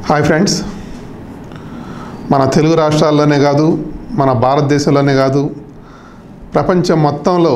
hi friends మన తెలుగు రాష్ట్రాల్లోనే కాదు మన భారతదేశంలోనే కాదు ప్రపంచం మొత్తంలో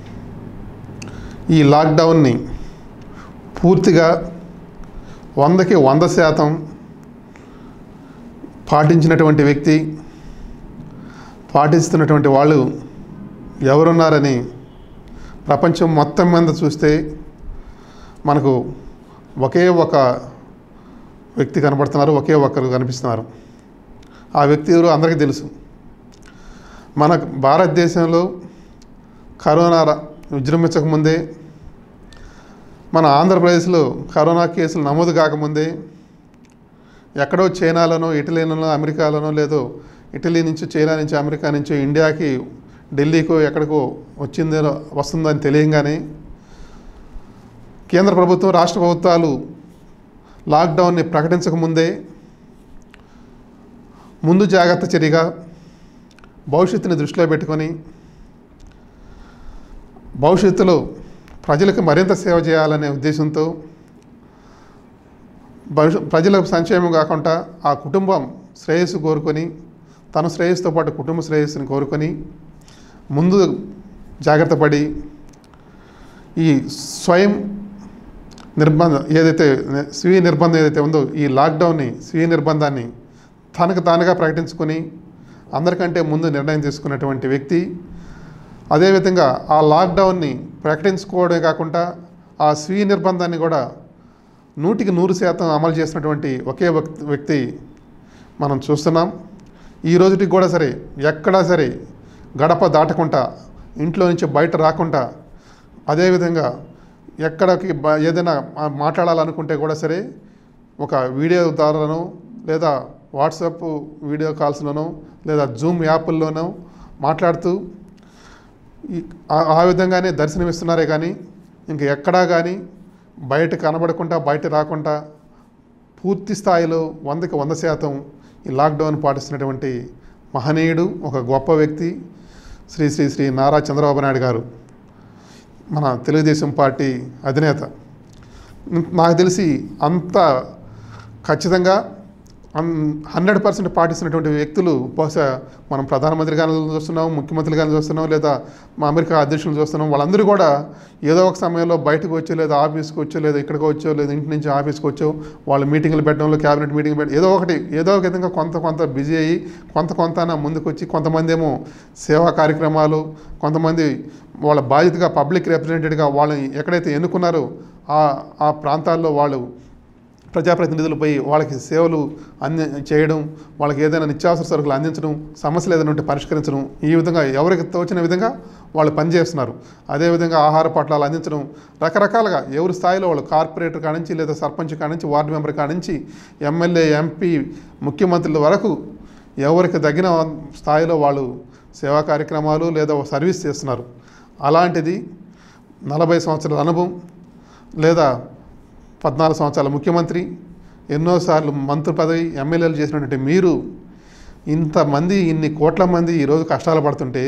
ఈ లాక్డౌన్ని పూర్తిగా వందకి వంద శాతం పాటించినటువంటి వ్యక్తి పాటిస్తున్నటువంటి వాళ్ళు ఎవరున్నారని ప్రపంచం మొత్తం మీద చూస్తే మనకు ఒకే ఒక వ్యక్తి కనబడుతున్నారు ఒకే ఒక్కరు కనిపిస్తున్నారు ఆ వ్యక్తి ఎవరు అందరికీ తెలుసు మన భారతదేశంలో కరోనా ర- విజృంభించకముందే మన ఆంధ్రప్రదేశ్లో కరోనా కేసులు నమోదు కాకముందే ఎక్కడో చైనాలోనో ఇటలీలోనో అమెరికాలోనో లేదో ఇటలీ నుంచి చైనా నుంచి అమెరికా నుంచి ఇండియాకి ఢిల్లీకో ఎక్కడికో వచ్చిందో వస్తుందని తెలియంగానే కేంద్ర ప్రభుత్వం రాష్ట్ర ప్రభుత్వాలు లాక్డౌన్ని ప్రకటించకముందే ముందు జాగ్రత్త చర్యగా భవిష్యత్తుని దృష్టిలో పెట్టుకొని భవిష్యత్తులో ప్రజలకు మరింత సేవ చేయాలనే ఉద్దేశంతో భవిష్య ప్రజలకు సంక్షేమం కాకుండా ఆ కుటుంబం శ్రేయస్సు కోరుకొని తన శ్రేయస్సుతో పాటు కుటుంబ శ్రేయస్సుని కోరుకొని ముందు జాగ్రత్త పడి ఈ స్వయం నిర్బంధం ఏదైతే స్వీయ నిర్బంధం ఏదైతే ఉందో ఈ లాక్డౌన్ని స్వీయ నిర్బంధాన్ని తనకు తానుగా ప్రకటించుకొని అందరికంటే ముందు నిర్ణయం తీసుకున్నటువంటి వ్యక్తి అదేవిధంగా ఆ లాక్డౌన్ని ప్రకటించుకోవడమే కాకుండా ఆ స్వీయ నిర్బంధాన్ని కూడా నూటికి నూరు శాతం అమలు చేసినటువంటి ఒకే వ్యక్తి వ్యక్తి మనం చూస్తున్నాం ఈ రోజుటికి కూడా సరే ఎక్కడా సరే గడప దాటకుండా ఇంట్లో నుంచి బయట రాకుండా అదేవిధంగా ఎక్కడికి బ- ఏదైనా మా- మాట్లాడాలనుకుంటే కూడా సరే ఒక వీడియో ద్వారానో లేదా వాట్సాప్ వీడియో కాల్స్లోనో లేదా జూమ్ యాప్ల్లోనో మాట్లాడుతూ ఈ ఆ- ఆ విధంగానే దర్శనమిస్తున్నారే కానీ ఇంక ఎక్కడా కానీ బయట కనబడకుండా బయట రాకుండా పూర్తి స్థాయిలో వందకి వంద శాతం ఈ లాక్డౌన్ పాటిస్తున్నటువంటి మహనీయుడు ఒక గొప్ప వ్యక్తి శ్రీ శ్రీ శ్రీ నారా చంద్రబాబు నాయుడు గారు మన తెలుగుదేశం పార్టీ అధినేత నాకు తెలిసి అంత ఖచ్చితంగా హండ్రెడ్ పర్సెంట్ పాటిస్తున్నటువంటి వ్యక్తులు బహుశా మనం ప్రధానమంత్రి గారిని చూస్తున్నాం ముఖ్యమంత్రి గారిని చూస్తున్నాం లేదా మా అమెరికా అధ్యక్షులను చూస్తున్నాం వాళ్ళందరూ కూడా ఏదో ఒక సమయంలో బయటకు వచ్చో లేదా ఆఫీస్కి వచ్చో లేదా ఇక్కడికి వచ్చో లేదా ఇంటి నుంచి ఆఫీస్కి వచ్చో వాళ్ళు మీటింగ్లు పెట్టడంలో క్యాబినెట్ మీటింగ్ పెట్టడం ఏదో ఒకటి ఏదో ఒక విధంగా కొంత కొంత బిజీ అయ్యి కొంత కొంత ముందుకు వచ్చి కొంతమంది ఏమో సేవా కార్యక్రమాలు కొంతమంది వాళ్ళ బాధ్యతగా పబ్లిక్ రిప్రజెంటేటివ్గా వాళ్ళని ఎక్కడైతే ఎన్నుకున్నారో ఆ ఆ ప్రాంతాల్లో వాళ్ళు ప్రజాప్రతినిధులపై వాళ్ళకి సేవలు అంది చేయడం వాళ్ళకి ఏదైనా నిత్యావసర సరుకులు అందించడం సమస్యలు ఏదైనా ఉంటే పరిష్కరించడం ఈ విధంగా ఎవరికి తోచిన విధంగా వాళ్ళు పనిచేస్తున్నారు అదేవిధంగా ఆహార పట్లాలు అందించడం రకరకాలుగా ఎవరి స్థాయిలో వాళ్ళు కార్పొరేటర్ కానించి లేదా సర్పంచ్ కానించి వార్డు మెంబర్ కానించి ఎమ్మెల్యే ఎంపీ ముఖ్యమంత్రుల వరకు ఎవరికి తగిన స్థాయిలో వాళ్ళు సేవా కార్యక్రమాలు లేదా సర్వీస్ చేస్తున్నారు అలాంటిది నలభై సంవత్సరాల అనుభవం లేదా పద్నాలుగు సంవత్సరాల ముఖ్యమంత్రి ఎన్నోసార్లు మంత్రి పదవి ఎమ్మెల్యేలు చేసినటువంటి మీరు ఇంతమంది ఇన్ని కోట్ల మంది ఈరోజు కష్టాలు పడుతుంటే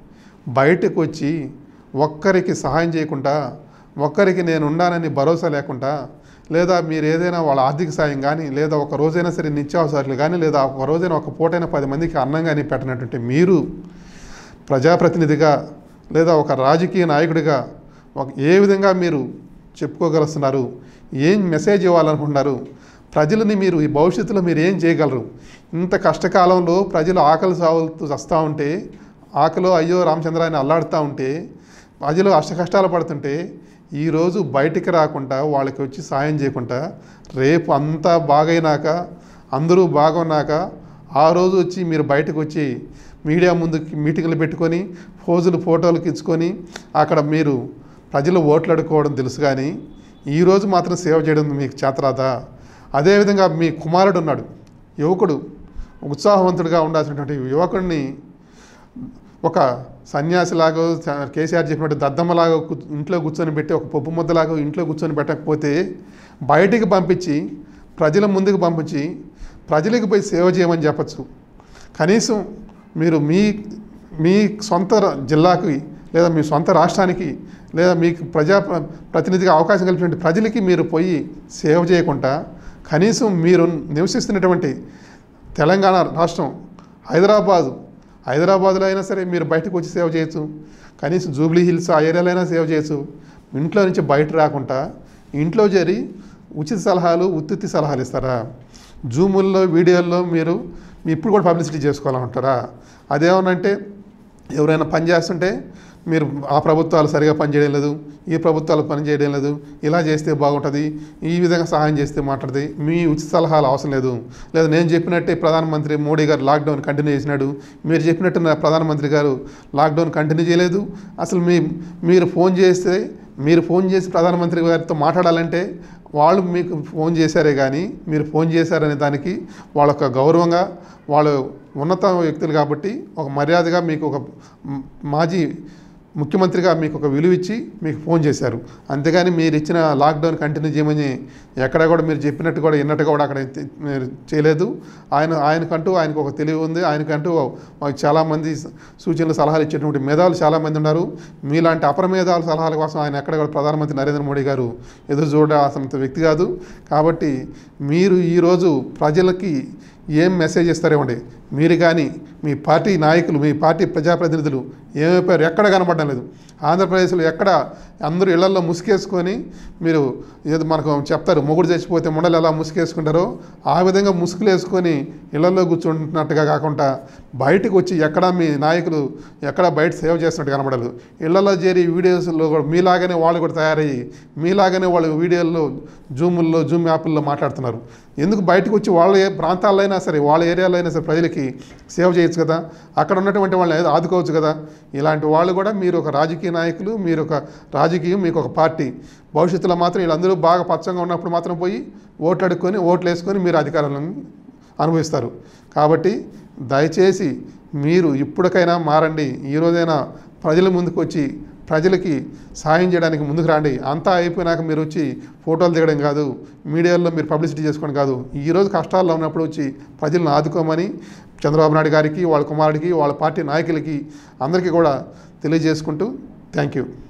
బయటకు వచ్చి ఒక్కరికి సహాయం చేయకుండా ఒక్కరికి నేను ఉన్నానని భరోసా లేకుండా లేదా మీరు ఏదైనా వాళ్ళ ఆర్థిక సాయం కానీ లేదా ఒక రోజైనా సరే నిత్యావసరాలు కానీ లేదా ఒక రోజైనా ఒక పూటైనా పది మందికి అన్నం కానీ పెట్టినటువంటి మీరు ప్రజాప్రతినిధిగా లేదా ఒక రాజకీయ నాయకుడిగా ఒక ఏ విధంగా మీరు చెప్పుకోగలుస్తున్నారు ఏం మెసేజ్ ఇవ్వాలనుకుంటున్నారు ప్రజలని మీరు ఈ భవిష్యత్తులో మీరు ఏం చేయగలరు ఇంత కష్టకాలంలో ప్రజలు ఆకలి సాగుతూ వస్తూ ఉంటే ఆకలో అయ్యో రామచంద్ర అని అల్లాడుతూ ఉంటే ప్రజలు అష్ట కష్టాలు పడుతుంటే ఈరోజు బయటికి రాకుండా వాళ్ళకి వచ్చి సాయం చేయకుండా రేపు అంతా బాగైనాక అందరూ బాగున్నాక ఆ రోజు వచ్చి మీరు బయటకు వచ్చి మీడియా ముందు మీటింగ్లు పెట్టుకొని ఫోజులు ఫోటోలు ఇచ్చుకొని అక్కడ మీరు ప్రజలు ఓట్లు అడుక్కోవడం తెలుసు కానీ ఈరోజు మాత్రం సేవ చేయడం మీకు చేతరాదా అదేవిధంగా మీ కుమారుడు ఉన్నాడు యువకుడు ఉత్సాహవంతుడిగా ఉండాల్సినటువంటి యువకుడిని ఒక సన్యాసిలాగా చ- కేసీఆర్ చెప్పినట్టు దద్దమ్మలాగా కు- ఇంట్లో కూర్చొని పెట్టి ఒక పప్పు ముద్దలాగా ఇంట్లో కూర్చొని పెట్టకపోతే బయటికి పంపించి ప్రజల ముందుకు పంపించి ప్రజలకు పోయి సేవ చేయమని చెప్పచ్చు కనీసం మీరు మీ మీ సొంత ర- జిల్లాకి లేదా మీ సొంత రాష్ట్రానికి లేదా మీకు ప్రజా ప్ర- ప్రతినిధిగా అవకాశం కల్పించిన ప్రజలకి మీరు పోయి సేవ చేయకుండా కనీసం మీరు నివసిస్తున్నటువంటి తెలంగాణ రాష్ట్రం హైదరాబాదు హైదరాబాద్లో అయినా సరే మీరు బయటకు వచ్చి సేవ చేయొచ్చు కనీసం జూబ్లీ హిల్స్ ఆ ఏరియాలో అయినా సేవ చేయొచ్చు ఇంట్లో నుంచి బయట రాకుండా ఇంట్లో చేరి ఉచిత సలహాలు ఉత్తుత్తి సలహాలు ఇస్తారా జూముల్లో వీడియోల్లో మీరు మీ ఇప్పుడు కూడా పబ్లిసిటీ చేసుకోవాలంటారా అదేమనంటే ఎవరైనా పని చేస్తుంటే మీరు ఆ ప్రభుత్వాలు సరిగా పనిచేయడం లేదు ఈ ప్రభుత్వాలు పని చేయడం లేదు ఇలా చేస్తే బాగుంటుంది ఈ విధంగా సహాయం చేస్తే మాట్లాడుతుంది మీ ఉచిత సలహాలు అవసరం లేదు లేదా నేను చెప్పినట్టే ప్రధానమంత్రి మోడీ గారు లాక్డౌన్ కంటిన్యూ చేసినాడు మీరు చెప్పినట్టు నా ప్రధానమంత్రి గారు లాక్డౌన్ కంటిన్యూ చేయలేదు అసలు మీ మీరు ఫోన్ చేస్తే మీరు ఫోన్ చేసి ప్రధానమంత్రి గారితో మాట్లాడాలంటే వాళ్ళు మీకు ఫోన్ చేశారే కానీ మీరు ఫోన్ చేశారనే దానికి వాళ్ళ ఒక గౌరవంగా వాళ్ళు ఉన్నత వ్యక్తులు కాబట్టి ఒక మర్యాదగా మీకు ఒక మ్- మాజీ ముఖ్యమంత్రిగా మీకు ఒక విలువ ఇచ్చి మీకు ఫోన్ చేశారు అంతేగాని మీరు ఇచ్చిన లాక్డౌన్ కంటిన్యూ చేయమని ఎక్కడ కూడా మీరు చెప్పినట్టు కూడా విన్నట్టు కూడా అక్కడ తి- మీరు చేయలేదు ఆయన ఆయనకంటూ ఆయనకు ఒక తెలివి ఉంది ఆయనకంటూ మాకు చాలామంది సూచనలు సలహాలు ఇచ్చేటువంటి మేధావులు చాలామంది ఉన్నారు మీలాంటి అపర మేధావుల సలహాల కోసం ఆయన ఎక్కడ కూడా ప్రధానమంత్రి నరేంద్ర మోడీ గారు ఎదురు చూడాల్సినంత వ్యక్తి కాదు కాబట్టి మీరు ఈరోజు ప్రజలకి ఏం మెసేజ్ ఇస్తారేమండి మీరు కానీ మీ పార్టీ నాయకులు మీ పార్టీ ప్రజాప్రతినిధులు ఏమైపోయారు ఎక్కడ కనపడడం లేదు ఆంధ్రప్రదేశ్లో ఎక్కడ అందరూ ఇళ్లలో ముసుగేసుకొని మీరు ఏదో మనకు చెప్తారు మొగుడు చచ్చిపోతే ముండలు ఎలా ముసుగేసుకుంటారో ఆ విధంగా ముసుగులు వేసుకొని ఇళ్లలో కూర్చుంటున్నట్టుగా కాకుండా బయటకు వచ్చి ఎక్కడ మీ నాయకులు ఎక్కడ బయట సేవ చేస్తున్నట్టు కనబడదు ఇళ్లలో చేరి వీడియోస్లో కూడా మీలాగానే వాళ్ళు కూడా తయారయ్యి మీలాగానే వాళ్ళు వీడియోల్లో జూముల్లో జూమ్ యాప్ల్లో మాట్లాడుతున్నారు ఎందుకు బయటకు వచ్చి వాళ్ళ ఏ ప్రాంతాల్లో అయినా సరే వాళ్ళ ఏరియాలో అయినా సరే ప్రజలకి సేవ చేయొచ్చు కదా అక్కడ ఉన్నటువంటి వాళ్ళని ఏదో ఆదుకోవచ్చు కదా ఇలాంటి వాళ్ళు కూడా మీరు ఒక రాజకీయ నాయకులు మీరు ఒక రాజకీయం మీకు ఒక పార్టీ భవిష్యత్తులో మాత్రం వీళ్ళందరూ బాగా పచ్చంగా ఉన్నప్పుడు మాత్రం పోయి ఓట్లు అడుక్కొని ఓట్లు వేసుకొని మీరు అధికారాలను అనుభవిస్తారు కాబట్టి దయచేసి మీరు ఇప్పటికైనా మారండి ఈ రోజైనా ప్రజల ముందుకు వచ్చి ప్రజలకి సాయం చేయడానికి ముందుకు రండి అంతా అయిపోయినాక మీరు వచ్చి ఫోటోలు దిగడం కాదు మీడియాలో మీరు పబ్లిసిటీ చేసుకోవడం కాదు ఈరోజు కష్టాల్లో ఉన్నప్పుడు వచ్చి ప్రజలను ఆదుకోమని చంద్రబాబు నాయుడు గారికి వాళ్ళ కుమారుడికి వాళ్ళ పార్టీ నాయకులకి అందరికీ కూడా తెలియజేసుకుంటూ థ్యాంక్ యూ